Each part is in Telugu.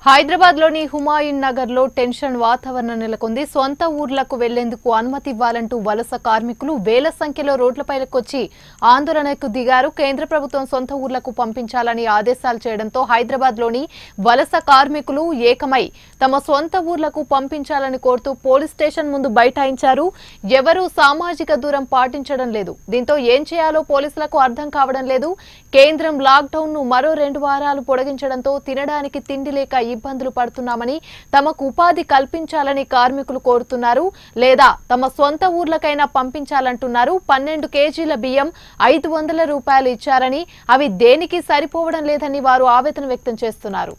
హైదరాబాద్ లోని హుమాయూన్ నగర్ లో టెన్షన్ వాతావరణం నెలకొంది సొంత ఊర్లకు వెళ్లేందుకు అనుమతి ఇవ్వాలంటూ వలస కార్మికులు వేల సంఖ్యలో రోడ్లపైకొచ్చి ఆందోళనకు దిగారు కేంద్ర ప్రభుత్వం సొంత ఊర్లకు పంపించాలని ఆదేశాలు చేయడంతో హైదరాబాద్ లోని వలస కార్మికులు ఏకమై తమ సొంత ఊర్లకు పంపించాలని కోరుతూ పోలీస్ స్టేషన్ ముందు బైఠాయించారు ఎవరూ సామాజిక దూరం పాటించడం లేదు దీంతో ఏం చేయాలో పోలీసులకు అర్థం కావడం లేదు కేంద్రం లాక్డౌన్ ను మరో రెండు వారాలు పొడిగించడంతో తినడానికి తిండి లేక ఇబ్బందులు పడుతున్నామని తమకు ఉపాధి కల్పించాలని కార్మికులు కోరుతున్నారు లేదా తమ సొంత ఊర్లకైనా పంపించాలంటున్నారు పన్నెండు కేజీల బియ్యం ఐదు వందల రూపాయలు ఇచ్చారని అవి దేనికి సరిపోవడం లేదని వారు ఆవేదన వ్యక్తం చేస్తున్నారు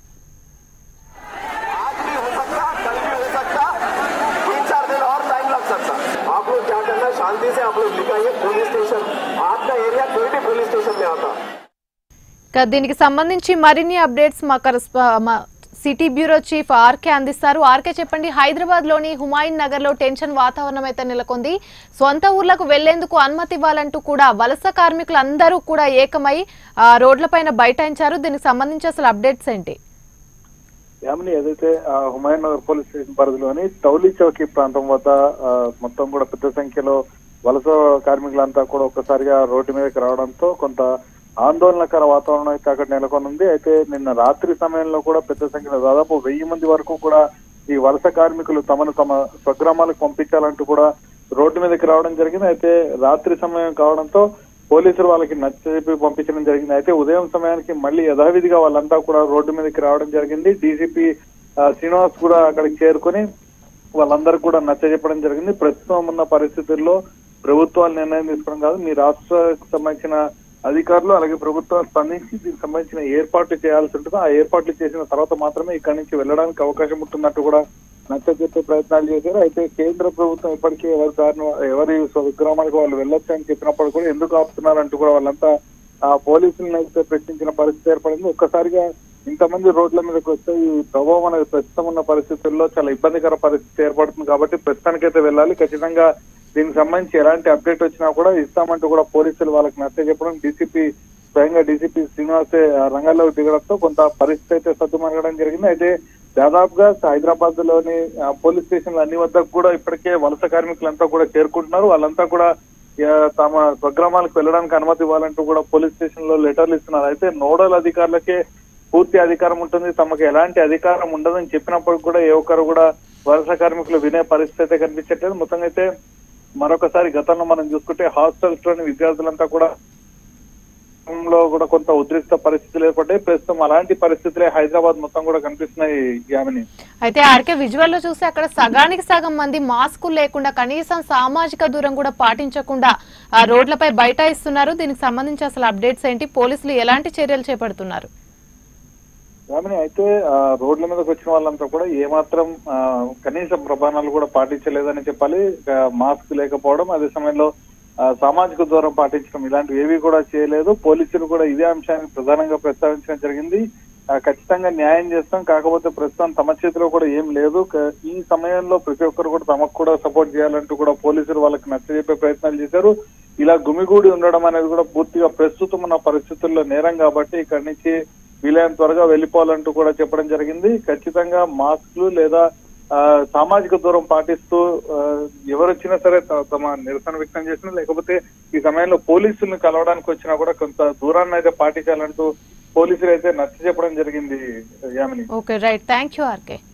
आज भी हो सकता कल भी हो सकता तीन चार दिन और टाइम लग सकता आप लोग क्या करना है शांति से आप लोग लिखाइए पुलिस स्टेशन आपका एरिया कोई भी पुलिस स्टेशन में आता ఇక దీనికి సంబంధించి మరిన్ని అప్డేట్స్ మా కరస్ప- మా సిటీ బ్యూరో చీఫ్ ఆర్కే అందిస్తారు ఆర్కే చెప్పండి హైదరాబాద్ లోని హుమాయూన్ నగర్ లో టెన్షన్ వాతావరణం అయితే నెలకొంది సొంత ఊర్లకు వెళ్లేందుకు అనుమతి ఇవ్వాలంటూ కూడా వలస కార్మికులు అందరూ కూడా ఏకమై ఆ, రోడ్లపైన బైఠాయించారు దీనికి సంబంధించి అసలు అప్డేట్స్ ఏంటి యామిని ఏదైతే ఆ, హుమాయూన్ నగర్ పోలీస్ స్టేషన్ పరిధిలోని టౌలీ చౌకీ ప్రాంతం వద్ద ఆ, మొత్తం కూడా పెద్ద సంఖ్యలో వలస కార్మికులంతా కూడా ఒక్కసారిగా రోడ్డు మీదకి రావడంతో కొంత ఆందోళనకర వాతావరణం అయితే అక్కడ నెలకొనుంది అయితే నిన్న రాత్రి సమయంలో కూడా పెద్ద సంఖ్యలో దాదాపు వెయ్యి మంది వరకు కూడా ఈ వలస కార్మికులు తమను తమ స్వగ్రామాలకు పంపించాలంటూ కూడా రోడ్డు మీదకి రావడం జరిగింది అయితే రాత్రి సమయం కావడంతో పోలీసులు వాళ్ళకి నచ్చజెప్పి పంపించడం జరిగింది అయితే ఉదయం సమయానికి మళ్ళీ యథావిధిగా వాళ్ళంతా కూడా రోడ్డు మీదకి రావడం జరిగింది డీసీపీ శ్రీనివాస్ కూడా అక్కడికి చేరుకొని వాళ్ళందరూ కూడా నచ్చజెప్పడం జరిగింది ప్రస్తుతం ఉన్న పరిస్థితుల్లో ప్రభుత్వాలు నిర్ణయం తీసుకోవడం కాదు మీ రాష్ట్రానికి సంబంధించిన అధికారులు అలాగే ప్రభుత్వం స్పందించి దీనికి సంబంధించిన ఏర్పాట్లు చేయాల్సి ఉంటుంది ఆ ఏర్పాట్లు చేసిన తర్వాత మాత్రమే ఇక్కడి నుంచి వెళ్ళడానికి అవకాశం ఉంటున్నట్టు కూడా నచ్చజెప్పే ప్రయత్నాలు చేశారు అయితే కేంద్ర ప్రభుత్వం ఇప్పటికే ఎవరి దారిన ఎవరి స్వగ్రామానికి వాళ్ళు వెళ్ళొచ్చు అని చెప్పినప్పుడు కూడా ఎందుకు ఆపుతున్నారంటూ కూడా వాళ్ళంతా ఆ పోలీసులను అయితే ప్రశ్నించిన పరిస్థితి ఏర్పడింది ఒక్కసారిగా ఇంతమంది రోడ్ల మీదకి వస్తే ఈ ప్రభావం అనేది ప్రస్తుతం ఉన్న పరిస్థితుల్లో చాలా ఇబ్బందికర పరిస్థితి ఏర్పడుతుంది కాబట్టి ప్రస్తుతానికైతే వెళ్ళాలి ఖచ్చితంగా దీనికి సంబంధించి ఎలాంటి అప్డేట్ వచ్చినా కూడా ఇస్తామంటూ కూడా పోలీసులు వాళ్ళకి నచ్చ చెప్పడం డీసీపీ స్వయంగా డీసీపీ శ్రీనివాసే ఆ, రంగంలోకి దిగడంతో కొంత పరిస్థితి అయితే సద్దుమణగడం జరిగింది అయితే దాదాపుగా హైదరాబాద్ లోని ఆ, పోలీస్ స్టేషన్లు అన్ని వద్దకు కూడా ఇప్పటికే వలస కార్మికులంతా కూడా చేరుకుంటున్నారు వాళ్ళంతా కూడా ఆ, తమ స్వగ్రామాలకు వెళ్ళడానికి అనుమతి ఇవ్వాలంటూ కూడా పోలీస్ స్టేషన్ లో లెటర్లు ఇస్తున్నారు అయితే నోడల్ అధికారులకే పూర్తి అధికారం ఉంటుంది తమకు ఎలాంటి అధికారం ఉండదని చెప్పినప్పుడు కూడా ఏ ఒక్కరు కూడా వలస కార్మికులు వినే పరిస్థితి అయితే కనిపించట్లేదు మొత్తంగా అయితే మరొకసారి గతంలో మనం చూసుకుంటే హాస్టల్స్ లోని విద్యార్థులంతా కూడా లో కూడా కొంత ఉద్రిక్త పరిస్థితులు ఏర్పడ్డాయి ప్రస్తుతం అలాంటి పరిస్థితులే హైదరాబాద్ మొత్తం కూడా కనిపిస్తున్నాయి యామిని అయితే ఆర్కే విజువల్ లో చూస్తే అక్కడ సగానికి సగం మంది మాస్కులు లేకుండా కనీసం సామాజిక దూరం కూడా పాటించకుండా ఆ రోడ్లపై బైఠాయిస్తున్నారు దీనికి సంబంధించి అసలు అప్డేట్స్ ఏంటి పోలీసులు ఎలాంటి చర్యలు చేపడుతున్నారు యామిని అయితే ఆ, రోడ్ల మీదకి వచ్చిన వాళ్ళంతా కూడా ఏమాత్రం ఆ, కనీస ప్రమాణాలు కూడా పాటించలేదని చెప్పాలి ఆ, మాస్క్ లేకపోవడం అదే సమయంలో ఆ, సామాజిక దూరం పాటించడం ఇలాంటివి ఏవి కూడా చేయలేదు పోలీసులు కూడా ఇదే అంశాన్ని ప్రధానంగా ప్రస్తావించడం జరిగింది ఆ, ఖచ్చితంగా న్యాయం చేస్తాం కాకపోతే ప్రస్తుతం తమ చేతిలో కూడా ఏం లేదు క- ఈ సమయంలో ప్రతి ఒక్కరు కూడా తమకు కూడా సపోర్ట్ చేయాలంటూ కూడా పోలీసులు వాళ్ళకి నచ్చజెప్పే ప్రయత్నాలు చేశారు ఇలా గుమిగూడి ఉండడం అనేది కూడా పూర్తిగా ప్రస్తుతం ఉన్న పరిస్థితుల్లో నేరం కాబట్టి ఇక్కడి నుంచి వీలైనంత త్వరగా వెళ్ళిపోవాలంటూ కూడా చెప్పడం జరిగింది ఖచ్చితంగా మాస్క్లు లేదా ఆ, సామాజిక దూరం పాటిస్తూ ఆ, ఎవరు వచ్చినా సరే త- తమ నిరసన వ్యక్తం చేసినా లేకపోతే ఈ సమయంలో పోలీసుల్ని కలవడానికి వచ్చినా కూడా కొంత దూరాన్ని అయితే పాటించాలంటూ పోలీసులు అయితే నచ్చ చెప్పడం జరిగింది Yamini okay right thank you RK